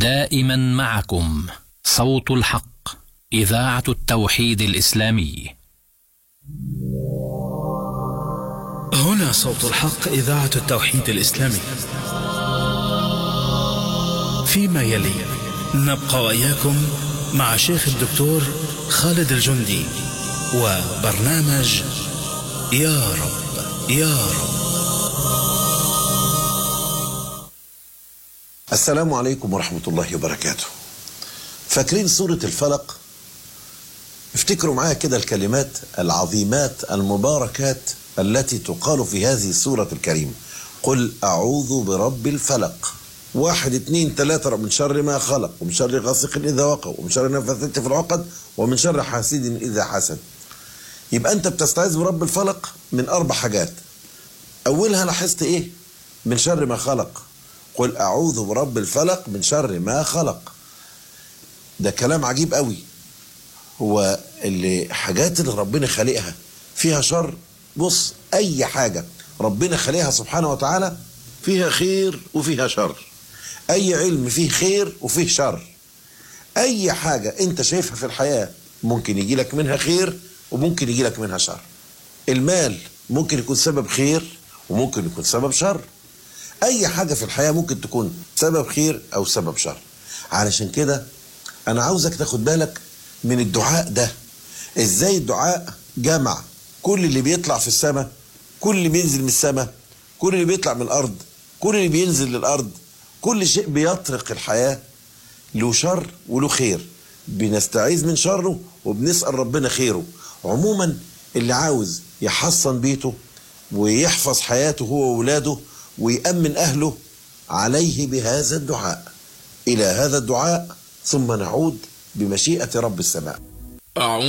دائما معكم صوت الحق إذاعة التوحيد الإسلامي هنا صوت الحق إذاعة التوحيد الإسلامي فيما يلي نبقى وإياكم مع شيخ الدكتور خالد الجندي وبرنامج يا رب يا رب السلام عليكم ورحمة الله وبركاته فاكرين سورة الفلق افتكروا معايا كده الكلمات العظيمات المباركات التي تقال في هذه السورة الكريمة قل أعوذ برب الفلق واحد اتنين تلاتة من شر ما خلق ومن شر غاسق إذا وقب ومن شر النفاثات في العقد ومن شر حاسد إذا حسد يبقى أنت بتستعيذ برب الفلق من أربع حاجات أولها لاحظت إيه من شر ما خلق قل أعوذ برب الفلق من شر ما خلق ده كلام عجيب قوي هو اللي حاجات اللي ربنا خالقها فيها شر بص أي حاجة ربنا خالقها سبحانه وتعالى فيها خير وفيها شر أي علم فيه خير وفيه شر أي حاجة أنت شايفها في الحياة ممكن يجي لك منها خير وممكن يجي لك منها شر المال ممكن يكون سبب خير وممكن يكون سبب شر اي حاجه في الحياه ممكن تكون سبب خير او سبب شر علشان كده انا عاوزك تاخد بالك من الدعاء ده ازاي الدعاء جمع كل اللي بيطلع في السماء كل اللي بينزل من السماء كل اللي بيطلع من الارض كل اللي بينزل للارض كل شيء بيطرق الحياه له شر وله خير بنستعيذ من شره وبنسال ربنا خيره عموما اللي عاوز يحصن بيته ويحفظ حياته هو وولاده ويأمن أهله عليه بهذا الدعاء إلى هذا الدعاء ثم نعود بمشيئة رب السماء أعوذ